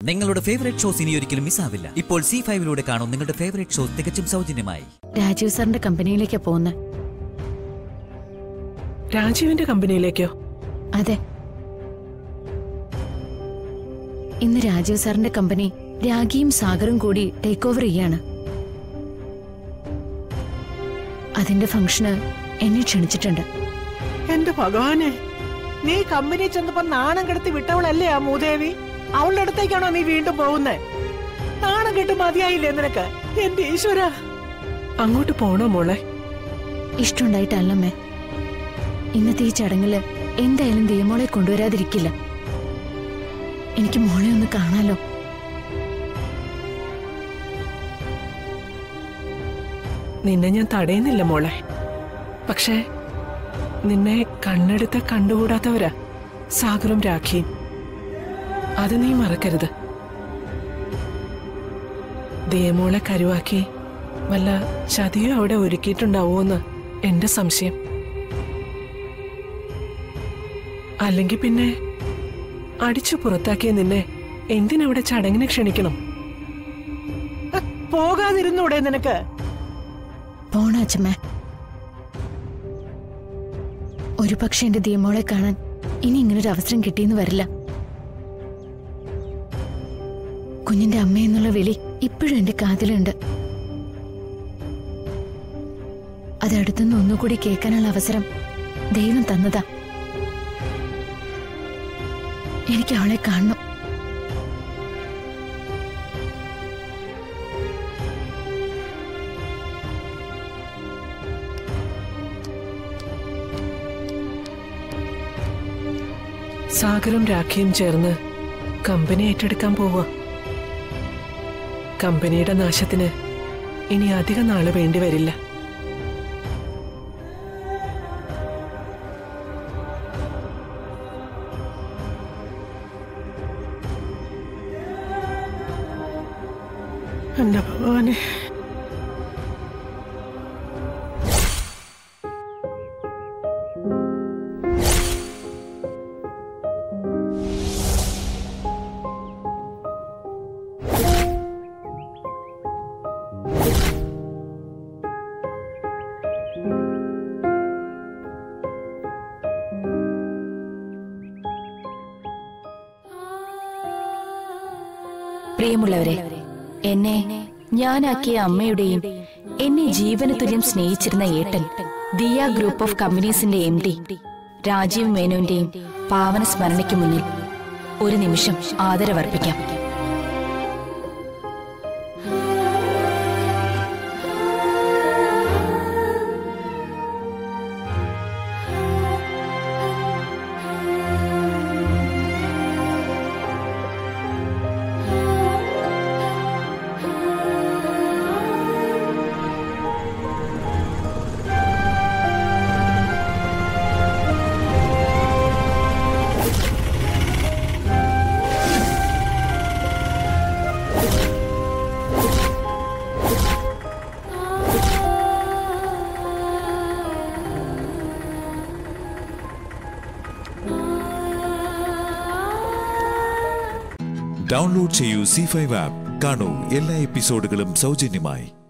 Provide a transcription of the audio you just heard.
നിങ്ങളുടെ favourite shows ഇനി ഒരിക്കലും മിസ്സാവില്ല ഇപ്പോൾ സി ഫൈവിലൂടെ കാണും നിങ്ങളുടെ ഫേവറേറ്റ് ഷോ തികച്ചും സൗജന്യമായി രാജീവ് സാറിന്റെ കമ്പനിയിലേക്കാ പോകുന്നത് രാജീവിന്റെ കമ്പനിയിലേക്കോ അതെ ഇന്ന് രാജീവ് സാറിന്റെ കമ്പനി രാഗിയും സാഗറും കൂടി ടേക്ക് ഓവർ ചെയ്യാണ് അതിന്റെ ഫംഗ്ഷന് എന്നെ ക്ഷണിച്ചിട്ടുണ്ട് എന്റെ ഭഗവാനെ നീ കമ്പനി ചെന്നപ്പോ നാണം കെടുത്തി വിട്ടവളല്ലേ ആ മൂദേവി അവളുടെ അടുത്തേക്കാണോ നീ വീണ്ടും പോകുന്നേ നാണം കെട്ട് മതിയായില്ലേ നിനക്ക് എന്റെ ഈശ്വര അങ്ങോട്ട് പോണോ മോളെ ഇഷ്ടമുണ്ടായിട്ടല്ലമ്മേ ഇന്നത്തെ ഈ ചടങ്ങില് എന്തായാലും ദീമോളെ കൊണ്ടുവരാതിരിക്കില്ല എനിക്ക് മോളെ ഒന്ന് കാണാലോ നിന്നെ ഞാൻ തടയുന്നില്ല മോളെ പക്ഷേ നിന്നെ കണ്ണെടുത്ത് കണ്ടുകൂടാത്തവരാ സാഗറും രാഖിയും അത് നീ മറക്കരുത് ദേമോളെ കരുവാക്കി വല്ല ചതിയോ അവിടെ ഒരുക്കിയിട്ടുണ്ടാവോന്ന് എന്റെ സംശയം അല്ലെങ്കിൽ പിന്നെ അടിച്ചു പുറത്താക്കിയ നിന്നെ എന്തിനവിടെ ചടങ്ങിന് ക്ഷണിക്കണം പോകാതിരുന്നൂടെ നിനക്ക് പോണ അച്ഛമ്മേ ഒരു പക്ഷെ എന്റെ ദീമോളെ കാണാൻ ഇനി ഇങ്ങനൊരു അവസരം കിട്ടിയെന്ന് വരില്ല കുഞ്ഞിന്റെ അമ്മയെന്നുള്ള വിളി ഇപ്പോഴും എന്റെ കാതിലുണ്ട് അത് അടുത്തുനിന്ന് ഒന്നുകൂടി കേൾക്കാനുള്ള അവസരം ദൈവം തന്നതാ എനിക്ക് അവളെ കാണണം സാഗറും രാഖിയും ചേർന്ന് കമ്പനി ഏറ്റെടുക്കാൻ പോവുക കമ്പനിയുടെ നാശത്തിന് ഇനി അധിക നാള് വേണ്ടി വരില്ല എന്റെ ഭഗവാനെ പ്രിയമുള്ളവരെ എന്നെ ഞാനാക്കിയ അമ്മയുടെയും എന്നെ ജീവന തുല്യം സ്നേഹിച്ചിരുന്ന ഏട്ടൻ ദിയ ഗ്രൂപ്പ് ഓഫ് കമ്പനീസിന്റെ എം ഡി രാജീവ് മേനോന്റെയും പാവന സ്മരണയ്ക്ക് മുന്നിൽ ഒരു നിമിഷം ആദരവർപ്പിക്കാം ഡൗൺലോഡ് ചെയ്യൂ സി ഫൈവ് ആപ്പ് കാണൂ എല്ലാ എപ്പിസോഡുകളും സൗജന്യമായി